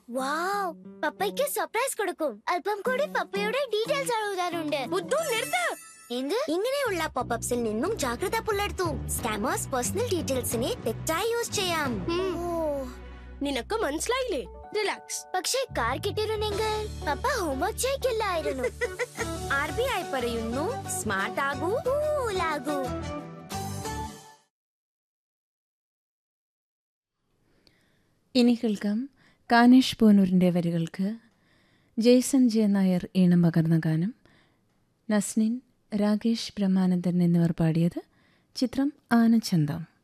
വാവ് പപ്പയ്ക്ക് സർപ്രൈസ് കൊടുക്കും അല്പം കൂടി പപ്പയുടെ ഡീറ്റെയിൽസ് എഴുതാനുണ്ട് ബുദ്ധു നിർത്ത് എന്ത് ഇങ്ങനെയുള്ള പോപ്പപ്സിൽ നിന്നും ജാഗ്രത പുലർത്തൂ സ്കാമേഴ്സ് പേഴ്സണൽ ഡീറ്റെയിൽസിനെ തെറ്റായി യൂസ് ചെയ്യാം ഓ, നിനക്ക് മനസ്സിലായില്ലേ റിലാക്സ് പക്ഷേ കാർ കിട്ടിയിരുന്നെങ്കിൽ പപ്പ ഹോംവർക്ക് ചെയ്യില്ലായിരുന്നു ആർ ബി ഐ പറയുന്നു സ്മാർട്ട് ആകൂ കൂലാകൂ ഇനി കേൾക്കാം കാനേഷ് പൂനൂരിൻ്റെ വരികൾക്ക് ജെയ്സൺ ജെ നായർ ഈണം പകർന്ന ഗാനം നസ്നിൻ രാകേഷ് ബ്രഹ്മാനന്ദൻ എന്നിവർ പാടിയത് ചിത്രം ആനച്ചന്തം